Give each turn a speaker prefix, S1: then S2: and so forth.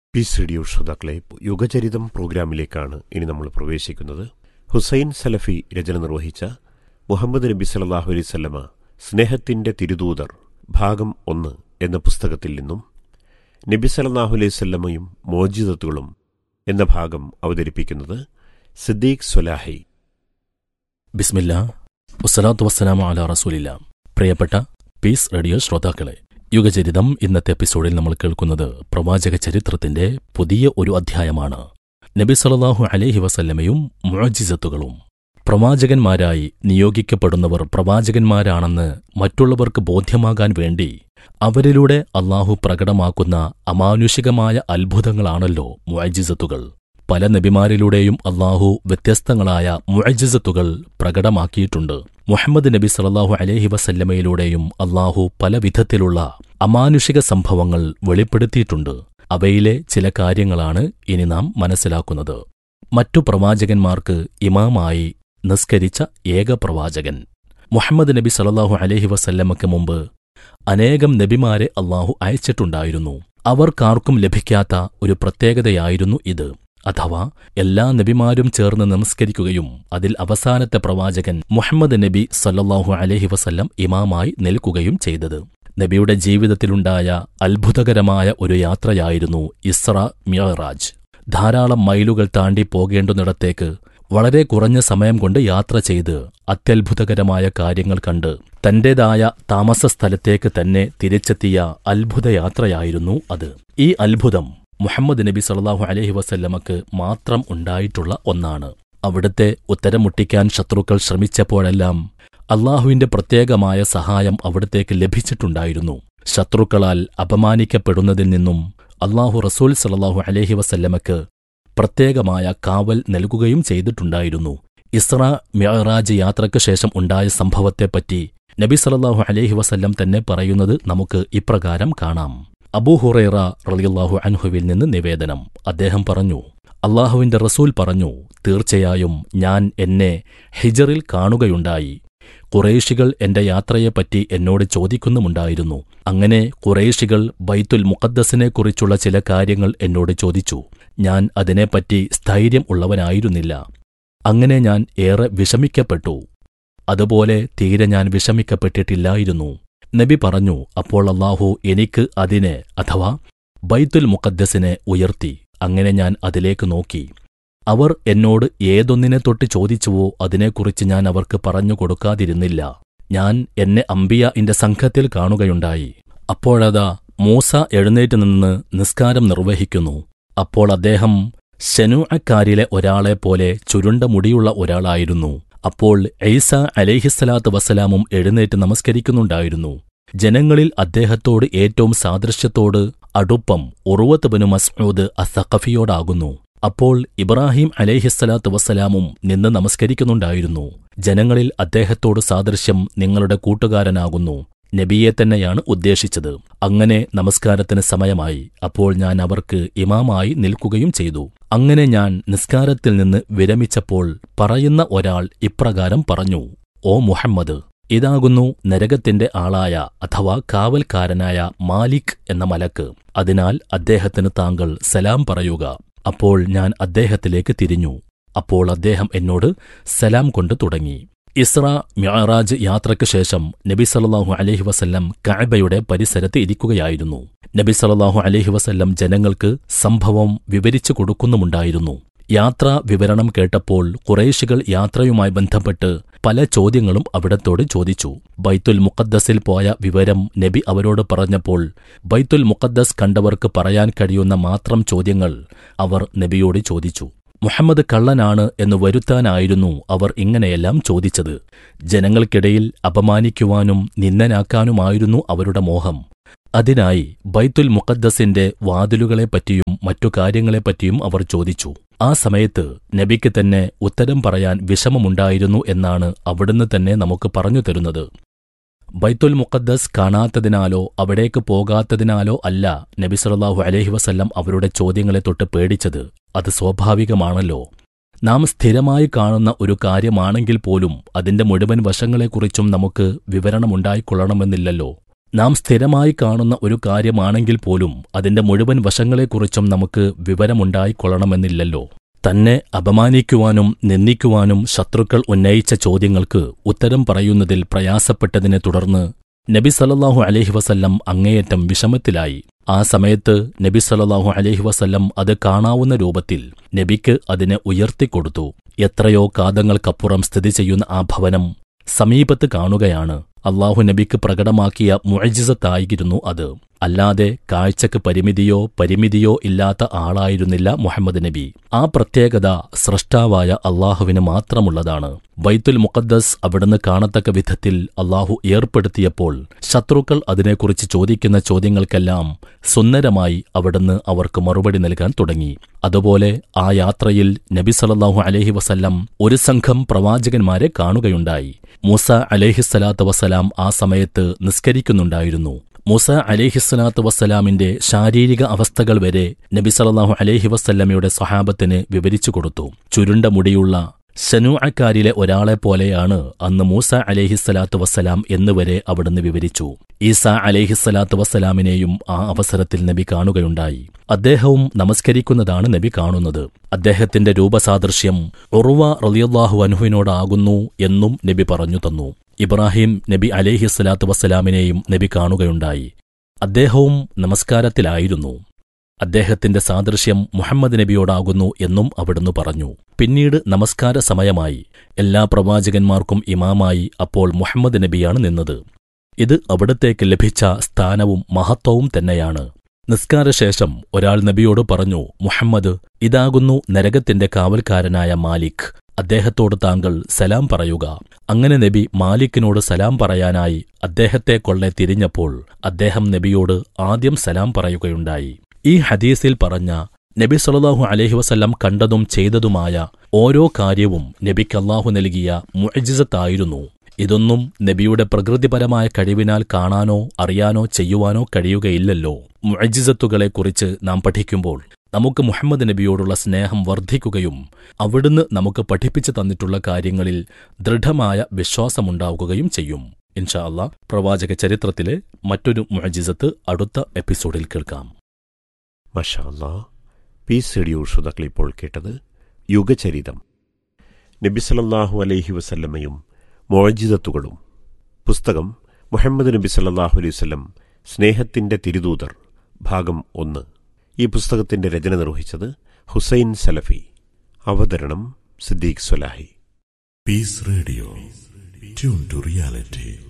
S1: Piece radio ശ്രോതാക്കളെ യുഗചരിതം പ്രോഗ്രാമിലേക്കാണ് ഇനി നമ്മൾ പ്രവേശിക്കുന്നത് ഹുസൈൻ സലഫി രചന നിർവഹിച്ച മുഹമ്മദ് നബി സല്ലാഹു അലൈവല്ലമ സ്നേഹത്തിന്റെ തിരുദൂതർ ഭാഗം ഒന്ന് എന്ന പുസ്തകത്തിൽ നിന്നും നബി സല്ലാഹു അലൈവല്ലമയും മോജിദത്തുകളും എന്ന ഭാഗം അവതരിപ്പിക്കുന്നത് സിദ്ദീഖ് സ്വലാഹി
S2: ബിസ്മില്ല വസ്സലാത്തു വസ്സലാമു അല റസൂലില്ല പ്രിയപ്പെട്ട പീസ് റേഡിയോ ശ്രോതാക്കളെ യുഗചരിതം ഇന്നത്തെ എപ്പിസോഡിൽ നമ്മൾ കേൾക്കുന്നത് പ്രവാചക ചരിത്രത്തിന്റെ പുതിയ ഒരു അധ്യായമാണ് നബി സല്ലല്ലാഹു അലൈഹി വസല്ലമയും മുഅജിസത്തുകളും പ്രവാചകന്മാരായി നിയോഗിക്കപ്പെടുന്നവർ പ്രവാചകന്മാരാണെന്ന് മറ്റുള്ളവർക്ക് ബോധ്യമാകാൻ വേണ്ടി അവരിലൂടെ അള്ളാഹു പ്രകടമാക്കുന്ന അമാനുഷികമായ അത്ഭുതങ്ങളാണല്ലോ മുഅജിസത്തുകൾ പല നബിമാരിലൂടെയും അള്ളാഹു വ്യത്യസ്തങ്ങളായ മുഅജിസത്തുകൾ പ്രകടമാക്കിയിട്ടുണ്ട് മുഹമ്മദ് നബി സല്ലല്ലാഹു അലൈഹി വസല്ലമയിലൂടെയും അള്ളാഹു പല വിധത്തിലുള്ള അമാനുഷിക സംഭവങ്ങൾ വെളിപ്പെടുത്തിയിട്ടുണ്ട് അവയിലെ ചില കാര്യങ്ങളാണ് ഇനി നാം മനസ്സിലാക്കുന്നത് മറ്റു പ്രവാചകന്മാർക്ക് ഇമാമായി നിസ്കരിച്ച ഏക പ്രവാചകൻ മുഹമ്മദ് നബി സല്ലല്ലാഹു അലൈഹി വസല്ലമയ്ക്ക് മുമ്പ് അനേകം നബിമാരെ അള്ളാഹു അയച്ചിട്ടുണ്ടായിരുന്നു അവർക്കാർക്കും ലഭിക്കാത്ത ഒരു പ്രത്യേകതയായിരുന്നു ഇത് അഥവാ എല്ലാ നബിമാരും ചേർന്ന് നമസ്കരിക്കുകയും അതിൽ അവസാനത്തെ പ്രവാചകൻ മുഹമ്മദ് നബി സല്ലല്ലാഹു അലൈഹി വസല്ലം ഇമാമായി നിൽക്കുകയും ചെയ്തത് നബിയുടെ ജീവിതത്തിലുണ്ടായ അത്ഭുതകരമായ ഒരു യാത്രയായിരുന്നു ഇസ്ര മിയറാജ് ധാരാളം മൈലുകൾ താണ്ടി പോകേണ്ടുന്നിടത്തേക്ക് വളരെ കുറഞ്ഞ സമയം കൊണ്ട് യാത്ര ചെയ്ത് അത്യത്ഭുതകരമായ കാര്യങ്ങൾ കണ്ട് തന്റേതായ താമസ സ്ഥലത്തേക്ക് തന്നെ തിരിച്ചെത്തിയ അത്ഭുതയാത്രയായിരുന്നു അത് ഈ അത്ഭുതം മുഹമ്മദ് നബി സല്ലല്ലാഹു അലൈഹി വസല്ലമക്ക് മാത്രം ഉണ്ടായിട്ടുള്ള ഒന്നാണ് അവിടുത്തെ ഉത്തരം മുട്ടിക്കാൻ ശത്രുക്കൾ ശ്രമിച്ചപ്പോഴെല്ലാം അള്ളാഹുവിന്റെ പ്രത്യേകമായ സഹായം അവിടത്തേക്ക് ലഭിച്ചിട്ടുണ്ടായിരുന്നു ശത്രുക്കളാൽ അപമാനിക്കപ്പെടുന്നതിൽ നിന്നും അള്ളാഹു റസൂൽ സല്ലല്ലാഹു അലൈഹി വസല്ലമക്ക് പ്രത്യേകമായ കാവൽ നൽകുകയും ചെയ്തിട്ടുണ്ടായിരുന്നു ഇസ്ര മിഅറാജ് യാത്രയ്ക്ക് ശേഷം ഉണ്ടായ സംഭവത്തെപ്പറ്റി നബി സല്ലല്ലാഹു അലൈഹി വസല്ലം തന്നെ പറയുന്നത് നമുക്ക് ഇപ്രകാരം കാണാം അബൂഹുറൈറ റളിയല്ലാഹു അൻഹുവിൽ നിന്ന് നിവേദനം അദ്ദേഹം പറഞ്ഞു അള്ളാഹുവിന്റെ റസൂൽ പറഞ്ഞു തീർച്ചയായും ഞാൻ എന്നെ ഹിജറിൽ കാണുകയുണ്ടായി കുറേഷികൾ എന്റെ യാത്രയെപ്പറ്റി എന്നോട് ചോദിക്കുന്നുമുണ്ടായിരുന്നു അങ്ങനെ കുറേഷികൾ ബൈത്തുൽ മുഖദ്ദസിനെക്കുറിച്ചുള്ള ചില കാര്യങ്ങൾ എന്നോട് ചോദിച്ചു ഞാൻ അതിനെപ്പറ്റി സ്ഥൈര്യം ഉള്ളവനായിരുന്നില്ല അങ്ങനെ ഞാൻ ഏറെ വിഷമിക്കപ്പെട്ടു അതുപോലെ തീരെ ഞാൻ വിഷമിക്കപ്പെട്ടിട്ടില്ലായിരുന്നു നബി പറഞ്ഞു അപ്പോൾ അള്ളാഹു എനിക്ക് അതിനെ അഥവാ ബൈത്തുൽ മുഖദ്ദസിനെ ഉയർത്തി അങ്ങനെ ഞാൻ അതിലേക്ക് നോക്കി അവർ എന്നോട് ഏതൊന്നിനെ തൊട്ട് ചോദിച്ചുവോ അതിനെക്കുറിച്ച് ഞാൻ അവർക്ക് പറഞ്ഞു കൊടുക്കാതിരുന്നില്ല ഞാൻ എന്നെ അമ്പിയ ഇന്റെ സംഘത്തിൽ കാണുകയുണ്ടായി അപ്പോഴതാ മൂസ എഴുന്നേറ്റ് നിന്ന് നിസ്കാരം നിർവഹിക്കുന്നു അപ്പോൾ അദ്ദേഹം ശനുഅക്കാരിലെ ഒരാളെപ്പോലെ ചുരുണ്ട മുടിയുള്ള ഒരാളായിരുന്നു അപ്പോൾ ഐസ അലൈഹിസ്സലാത്ത് വസ്സലാമും എഴുന്നേറ്റ് നമസ്കരിക്കുന്നുണ്ടായിരുന്നു ജനങ്ങളിൽ അദ്ദേഹത്തോട് ഏറ്റവും സാദൃശ്യത്തോട് അടുപ്പം ഉറുവത്ത് ബനു മസ്ഊദ് അസഖഫിയോടാകുന്നു അപ്പോൾ ഇബ്രാഹിം അലൈഹിസ്സലാത്ത് വസ്സലാമും നിന്ന് നമസ്കരിക്കുന്നുണ്ടായിരുന്നു ജനങ്ങളിൽ അദ്ദേഹത്തോട് സാദൃശ്യം നിങ്ങളുടെ കൂട്ടുകാരനാകുന്നു നബിയെ തന്നെയാണ് ഉദ്ദേശിച്ചത് അങ്ങനെ നമസ്കാരത്തിന് സമയമായി അപ്പോൾ ഞാൻ അവർക്ക് ഇമാമായി നിൽക്കുകയും ചെയ്തു അങ്ങനെ ഞാൻ നിസ്കാരത്തിൽ നിന്ന് വിരമിച്ചപ്പോൾ പറയുന്ന ഒരാൾ ഇപ്രകാരം പറഞ്ഞു ഓ മുഹമ്മദ് ഇതാകുന്നു നരകത്തിന്റെ ആളായ അഥവാ കാവൽക്കാരനായ മാലിക് എന്ന മലക്ക് അതിനാൽ അദ്ദേഹത്തിന് താങ്കൾ സലാം പറയുക അപ്പോൾ ഞാൻ അദ്ദേഹത്തിലേക്ക് തിരിഞ്ഞു അപ്പോൾ അദ്ദേഹം എന്നോട് സലാം കൊണ്ട് തുടങ്ങി ഇസ്ര മിഅറാജ് യാത്രയ്ക്ക് ശേഷം നബി സല്ലല്ലാഹു അലൈഹി വസല്ലം കഅബയുടെ പരിസരത്ത് ഇരിക്കുകയായിരുന്നു നബി സല്ലല്ലാഹു അലൈഹി വസല്ലം ജനങ്ങൾക്ക് സംഭവം വിവരിച്ചു കൊടുക്കുന്നുമുണ്ടായിരുന്നു യാത്രാ വിവരണം കേട്ടപ്പോൾ കുറേശികൾ യാത്രയുമായി ബന്ധപ്പെട്ട് പല ചോദ്യങ്ങളും അവിടത്തോട് ചോദിച്ചു ബൈത്തുൽ മുഖദ്ദസിൽ പോയ വിവരം നബി അവരോട് പറഞ്ഞപ്പോൾ ബൈത്തുൽ മുഖദ്ദസ് കണ്ടവർക്ക് പറയാൻ കഴിയുന്ന മാത്രം ചോദ്യങ്ങൾ അവർ നബിയോട് ചോദിച്ചു മുഹമ്മദ് കള്ളനാണ് എന്ന് വരുത്താനായിരുന്നു അവർ ഇങ്ങനെയെല്ലാം ചോദിച്ചത് ജനങ്ങൾക്കിടയിൽ അപമാനിക്കുവാനും നിന്ദനാക്കാനുമായിരുന്നു അവരുടെ മോഹം അതിനായി ബൈത്തുൽ മുഖദ്ദസിന്റെ വാതിലുകളെപ്പറ്റിയും മറ്റു കാര്യങ്ങളെപ്പറ്റിയും അവർ ചോദിച്ചു ആ സമയത്ത് നബിക്ക് തന്നെ ഉത്തരം പറയാൻ വിഷമമുണ്ടായിരുന്നു എന്നാണ് അവിടുന്ന് തന്നെ നമുക്ക് പറഞ്ഞു തരുന്നത് ബൈത്തുൽ മുഖദ്ദസ് കാണാത്തതിനാലോ അവിടേക്ക് പോകാത്തതിനാലോ അല്ല നബി സല്ലല്ലാഹു അലൈഹി വസല്ലം അവരുടെ ചോദ്യങ്ങളെ തൊട്ട് പേടിച്ചത് അത് സ്വാഭാവികമാണല്ലോ നാം സ്ഥിരമായി കാണുന്ന ഒരു കാര്യമാണെങ്കിൽ പോലും അതിന്റെ മുഴുവൻ വശങ്ങളെക്കുറിച്ചും നമുക്ക് വിവരണമുണ്ടായിക്കൊള്ളണമെന്നില്ലല്ലോ നാം സ്ഥിരമായി കാണുന്ന ഒരു കാര്യമാണെങ്കിൽ പോലും അതിന്റെ മുഴുവൻ വശങ്ങളെക്കുറിച്ചും നമുക്ക് വിവരമുണ്ടായിക്കൊള്ളണമെന്നില്ലല്ലോ തന്നെ അപമാനിക്കുവാനും നിന്ദിക്കുവാനും ശത്രുക്കൾ ഉന്നയിച്ച ചോദ്യങ്ങൾക്ക് ഉത്തരം പറയുന്നതിൽ പ്രയാസപ്പെട്ടതിനെ തുടർന്ന് നബി സല്ലല്ലാഹു അലൈഹി വസല്ലം അങ്ങേയറ്റം വിഷമത്തിലായി ആ സമയത്ത് നബി സല്ലല്ലാഹു അലൈഹി വസല്ലം അത് കാണാവുന്ന രൂപത്തിൽ നബിക്ക് അതിനെ ഉയർത്തിക്കൊടുത്തു എത്രയോ കാതങ്ങൾക്കപ്പുറം സ്ഥിതി ചെയ്യുന്ന ആ ഭവനം സമീപത്ത് കാണുകയാണ് അള്ളാഹു നബിക്ക് പ്രകടമാക്കിയ മുഴജിസത്തായിരുന്നു അത് അല്ലാതെ കാഴ്ചക്ക് പരിമിതിയോ പരിമിതിയോ ഇല്ലാത്ത ആളായിരുന്നില്ല മുഹമ്മദ് നബി ആ പ്രത്യേകത സ്രഷ്ടാവായ അള്ളാഹുവിന് മാത്രമുള്ളതാണ് ബൈത്തുൽ മുഖദ്ദസ് അവിടുന്ന് കാണത്തക്ക വിധത്തിൽ അള്ളാഹു ഏർപ്പെടുത്തിയപ്പോൾ ശത്രുക്കൾ അതിനെക്കുറിച്ച് ചോദിക്കുന്ന ചോദ്യങ്ങൾക്കെല്ലാം സുന്ദരമായി അവിടുന്ന് അവർക്ക് മറുപടി നൽകാൻ തുടങ്ങി അതുപോലെ ആ യാത്രയിൽ നബി സല്ലല്ലാഹു അലൈഹി വസല്ലം ഒരു സംഘം പ്രവാചകന്മാരെ കാണുകയുണ്ടായി മൂസ അലേഹിസ്സലാത്തു വസ്സലാം ആ സമയത്ത് നിസ്കരിക്കുന്നുണ്ടായിരുന്നു മൂസ അലേഹിസ്സലാത്തു വസ്സലാമിന്റെ ശാരീരിക അവസ്ഥകൾ വരെ നബി സല്ലല്ലാഹു അലൈഹി വസ്ല്ലമയുടെ സ്വഹാബത്തിന് വിവരിച്ചു കൊടുത്തു ചുരുണ്ട മുടിയുള്ള ശനൂഅക്കാരിലെ ഒരാളെ പോലെയാണ് അന്ന് മൂസ അലേഹിസ്സലാത്തു വസ്സലാം എന്നുവരെ അവിടുന്ന് വിവരിച്ചു ഈസ അലേഹിസ്സലാത്തു വസ്സലാമിനെയും ആ അവസരത്തിൽ നബി കാണുകയുണ്ടായി അദ്ദേഹവും നമസ്കരിക്കുന്നതാണ് നബി കാണുന്നത് അദ്ദേഹത്തിന്റെ രൂപസാദൃശ്യം ഉറുവ റളിയല്ലാഹു അൻഹുവിനോടാകുന്നു എന്നും നബി പറഞ്ഞു തന്നു ഇബ്രാഹിം നബി അലേഹിസ്സലാത്തു വസ്സലാമിനെയും നബി കാണുകയുണ്ടായി അദ്ദേഹവും നമസ്കാരത്തിലായിരുന്നു അദ്ദേഹത്തിന്റെ സാദൃശ്യം മുഹമ്മദ് നബിയോടാകുന്നു എന്നും അവിടുന്ന് പറഞ്ഞു പിന്നീട് നമസ്കാര സമയമായി എല്ലാ പ്രവാചകന്മാർക്കും ഇമാമായി അപ്പോൾ മുഹമ്മദ് നബിയാണ് നിന്നത് ഇത് അവിടത്തേക്ക് ലഭിച്ച സ്ഥാനവും മഹത്വവും തന്നെയാണ് നിസ്കാരശേഷം ഒരാൾ നബിയോട് പറഞ്ഞു മുഹമ്മദ് ഇതാകുന്നു നരകത്തിന്റെ കാവൽക്കാരനായ മാലിക് അദ്ദേഹത്തോട് താങ്കൾ സലാം പറയുക അങ്ങനെ നബി മാലിക്കിനോട് സലാം പറയാനായി അദ്ദേഹത്തെ കൊള്ളെ തിരിഞ്ഞപ്പോൾ അദ്ദേഹം നബിയോട് ആദ്യം സലാം പറയുകയുണ്ടായി ഈ ഹദീസിൽ പറഞ്ഞ നബി സല്ലല്ലാഹു അലൈഹി വസല്ലം കണ്ടതും ചെയ്തതുമായ ഓരോ കാര്യവും നബിക്ക് അള്ളാഹു നൽകിയ മുഅജിസത്തായിരുന്നു ഇതൊന്നും നബിയുടെ പ്രകൃതിപരമായ കഴിവിനാൽ കാണാനോ അറിയാനോ ചെയ്യുവാനോ കഴിയുകയില്ലല്ലോ മുഅജിസത്തുകളെക്കുറിച്ച് നാം പഠിക്കുമ്പോൾ നമുക്ക് മുഹമ്മദ് നബിയോടുള്ള സ്നേഹം വർദ്ധിക്കുകയും അവിടുന്ന് നമുക്ക് പഠിപ്പിച്ചു തന്നിട്ടുള്ള കാര്യങ്ങളിൽ ദൃഢമായ വിശ്വാസമുണ്ടാവുകയും ചെയ്യും ഇൻഷാ അല്ലാ പ്രവാചക ചരിത്രത്തിലെ മറ്റൊരു മുഅജിസത്ത് അടുത്ത എപ്പിസോഡിൽ കേൾക്കാം
S1: മഷാ അല്ലാ പീസ് റേഡിയോ ശ്രോതാക്കൾ ഇപ്പോൾ കേട്ടത് യുഗചരിതം നബി സല്ലല്ലാഹു അലൈഹി വസല്ലമയും മോജിതത്തുകളും പുസ്തകം മുഹമ്മദ് നബി സല്ലല്ലാഹു അലൈഹി വസല്ലം സ്നേഹത്തിന്റെ തിരുദൂതർ ഭാഗം ഒന്ന് ഈ പുസ്തകത്തിന്റെ രചന നിർവഹിച്ചത് ഹുസൈൻ സലഫി അവതരണം സിദ്ദീഖ് സ്വലാഹി
S3: Peace Radio. Tune to reality.